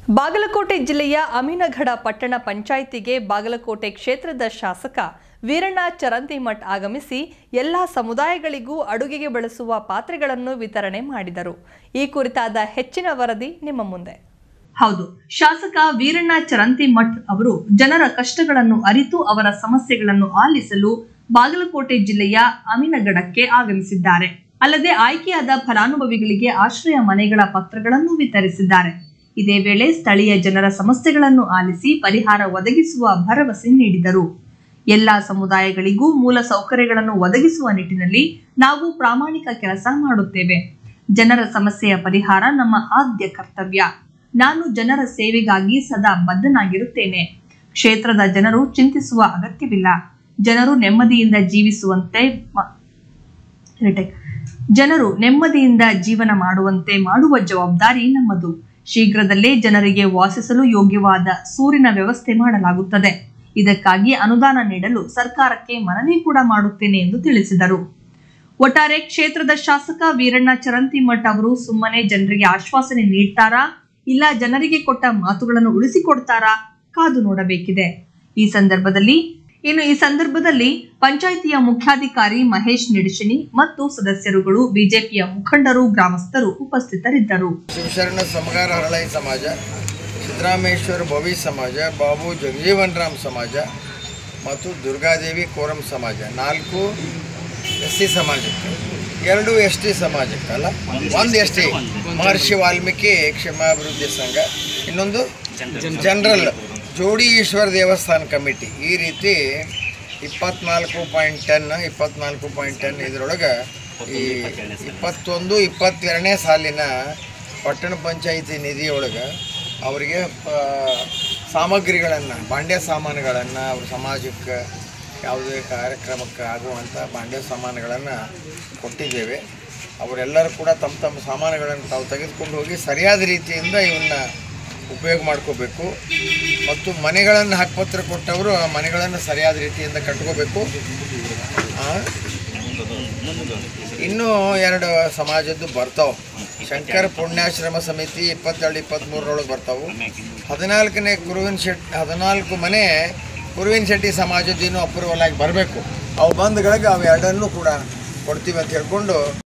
ಬಾಗಲಕೋಟೆ ಜಿಲ್ಲೆಯ ಅಮೀನಗಢ ಪಟ್ಟಣ ಪಂಚಾಯಿತಿಗೆ ಬಾಗಲಕೋಟೆ ಕ್ಷೇತ್ರದ ಶಾಸಕ ವೀರಣ್ಣ ಚರಂತಿಮಠ್ ಆಗಮಿಸಿ ಎಲ್ಲ ಸಮುದಾಯಗಳಿಗೂ ಅಡುಗೆಗೆ ಬಳಸುವ ಪಾತ್ರೆಗಳನ್ನು ವಿತರಣೆ ಮಾಡಿದರು ಈ ಕುರಿತಾದ ಹೆಚ್ಚಿನ ವರದಿ ನಿಮ್ಮ ಮುಂದೆ ಹೌದು ಶಾಸಕ ವೀರಣ್ಣ ಚರಂತಿಮಠ್ ಅವರು ಜನರ ಕಷ್ಟಗಳನ್ನು ಅರಿತು ಅವರ ಸಮಸ್ಯೆಗಳನ್ನು ಆಲಿಸಲು ಬಾಗಲಕೋಟೆ ಜಿಲ್ಲೆಯ ಅಮೀನಗಢಕ್ಕೆ ಆಗಮಿಸಿದ್ದಾರೆ ಅಲ್ಲದೆ ಆಯ್ಕೆಯಾದ ಫಲಾನುಭವಿಗಳಿಗೆ ಆಶ್ರಯ ಮನೆಗಳ ಪತ್ರಗಳನ್ನು ವಿತರಿಸಿದ್ದಾರೆ ಇದೇ ವೇಳೆ ಸ್ಥಳೀಯ ಜನರ ಸಮಸ್ಯೆಗಳನ್ನು ಆಲಿಸಿ ಪರಿಹಾರ ಒದಗಿಸುವ ಭರವಸೆ ನೀಡಿದರು ಎಲ್ಲಾ ಸಮುದಾಯಗಳಿಗೂ ಮೂಲ ಸೌಕರ್ಯಗಳನ್ನು ಒದಗಿಸುವ ನಿಟ್ಟಿನಲ್ಲಿ ನಾವು ಪ್ರಾಮಾಣಿಕ ಕೆಲಸ ಮಾಡುತ್ತೇವೆ ಜನರ ಸಮಸ್ಯೆಯ ಪರಿಹಾರ ನಮ್ಮ ಆದ್ಯ ಕರ್ತವ್ಯ ನಾನು ಜನರ ಸೇವೆಗಾಗಿ ಸದಾ ಬದ್ಧನಾಗಿರುತ್ತೇನೆ ಕ್ಷೇತ್ರದ ಜನರು ಚಿಂತಿಸುವ ಅಗತ್ಯವಿಲ್ಲ ಜನರು ನೆಮ್ಮದಿಯಿಂದ ಜೀವಿಸುವಂತೆ ಮ- ರಿಟೇಕ್. ಜನರು ನೆಮ್ಮದಿಯಿಂದ ಜೀವನ ಮಾಡುವಂತೆ ಮಾಡುವ ಜವಾಬ್ದಾರಿ ನಮ್ಮದು ಶೀಘ್ರದಲ್ಲೇ ಜನರಿಗೆ ವಾಸಿಸಲು ಯೋಗ್ಯವಾದ ಸೂರಿನ ವ್ಯವಸ್ಥೆ ಮಾಡಲಾಗುತ್ತದೆ ಇದಕ್ಕಾಗಿ ಅನುದಾನ ನೀಡಲು ಸರ್ಕಾರಕ್ಕೆ ಮನವಿ ಕೂಡ ಮಾಡುತ್ತೇನೆ ಎಂದು ತಿಳಿಸಿದರು ಒಟ್ಟಾರೆ ಕ್ಷೇತ್ರದ ಶಾಸಕ ವೀರಣ್ಣ ಚರಂತಿಮಠ್ ಅವರು ಸುಮ್ಮನೆ ಜನರಿಗೆ ಆಶ್ವಾಸನೆ ನೀಡ್ತಾರಾ ಇಲ್ಲ ಜನರಿಗೆ ಕೊಟ್ಟ ಮಾತುಗಳನ್ನು ಉಳಿಸಿಕೊಡ್ತಾರಾ ಕಾದು ನೋಡಬೇಕಿದೆ ಈ ಸಂದರ್ಭದಲ್ಲಿ ಇನ್ನು ಈ ಸಂದರ್ಭದಲ್ಲಿ ಪಂಚಾಯಿತಿಯ ಮುಖ್ಯಾಧಿಕಾರಿ ಮಹೇಶ್ ನಿಡಿಶಿನಿ ಮತ್ತು ಸದಸ್ಯರುಗಳು ಬಿಜೆಪಿಯ ಮುಖಂಡರು ಗ್ರಾಮಸ್ಥರು ಉಪಸ್ಥಿತರಿದ್ದರು ಶಿವಶರಣ ಸಮಗಾರ ಹರಳೈ ಸಮಾಜ ಸಿದ್ದರಾಮೇಶ್ವರ ಭವಿ ಸಮಾಜ ಬಾಬು ಜಗಜೀವನ್ ರಾಮ್ ಸಮಾಜ ಮತ್ತು ದುರ್ಗಾದೇವಿ ಕೋರಂ ಸಮಾಜ ನಾಲ್ಕು ಎಸ್ ಸಿ ಸಮಾಜಕ್ಕೆ ಎರಡು ಎಸ್ ಟಿ ಸಮಾಜಕ್ಕಲ್ಲ ಒಂದು ಎಸ್ ಟಿ ಮಹರ್ಷಿ ವಾಲ್ಮೀಕಿ ಕ್ಷಮಾಭಿವೃದ್ಧಿ ಸಂಘ ಇನ್ನೊಂದು ಜನರಲ್ ಜೋಡಿ ಈಶ್ವರ ದೇವಸ್ಥಾನ ಕಮಿಟಿ ಈ ರೀತಿ ಇಪ್ಪತ್ನಾಲ್ಕು ಪಾಯಿಂಟ್ ಟೆನ್ ಇಪ್ಪತ್ನಾಲ್ಕು ಪಾಯಿಂಟ್ ಟೆನ್ ಇದರೊಳಗೆ ಈ ಇಪ್ಪತ್ತೊಂದು ಇಪ್ಪತ್ತೆರಡನೇ ಸಾಲಿನ ಪಟ್ಟಣ ಪಂಚಾಯಿತಿ ನಿಧಿಯೊಳಗೆ ಅವರಿಗೆ ಸಾಮಗ್ರಿಗಳನ್ನು ಬಾಂಡ್ಯ ಸಾಮಾನುಗಳನ್ನು ಅವ್ರ ಸಮಾಜಕ್ಕೆ ಯಾವುದೇ ಕಾರ್ಯಕ್ರಮಕ್ಕೆ ಆಗುವಂಥ ಬಾಂಡ್ಯ ಸಾಮಾನುಗಳನ್ನು ಕೊಟ್ಟಿದ್ದೇವೆ ಅವರೆಲ್ಲರೂ ಕೂಡ ತಮ್ಮ ತಮ್ಮ ಸಾಮಾನುಗಳನ್ನು ತಾವು ತೆಗೆದುಕೊಂಡು ಹೋಗಿ ಸರಿಯಾದ ರೀತಿಯಿಂದ ಇವನ್ನ ಉಪಯೋಗ ಮಾಡ್ಕೋಬೇಕು ಮತ್ತು ಮನೆಗಳನ್ನು ಹಕ್ಕುಪತ್ರ ಕೊಟ್ಟವರು ಆ ಮನೆಗಳನ್ನು ಸರಿಯಾದ ರೀತಿಯಿಂದ ಕಟ್ಕೋಬೇಕು ಆ, ಇನ್ನೂ ಎರಡು ಸಮಾಜದ್ದು ಬರ್ತಾವೆ ಶಂಕರ ಪುಣ್ಯಾಶ್ರಮ ಸಮಿತಿ ಇಪ್ಪತ್ತೆರಡು ಇಪ್ಪತ್ತ್ಮೂರರೊಳಗೆ ಬರ್ತಾವೆ ಹದಿನಾಲ್ಕನೇ ಕುರುವಿನ ಶೆಟ್ ಹದಿನಾಲ್ಕು ಮನೆ ಕುರುವಿನ ಶೆಟ್ಟಿ ಸಮಾಜದ್ದು ಇನ್ನೂ ಅಪ್ರೂವಲ್ ಆಗಿ ಬರಬೇಕು ಅವು ಬಂದ್ಗಳಿಗೆ ಅವು ಎರಡನ್ನೂ ಕೂಡ ಕೊಡ್ತೀವಿ ಅಂತ ಹೇಳ್ಕೊಂಡು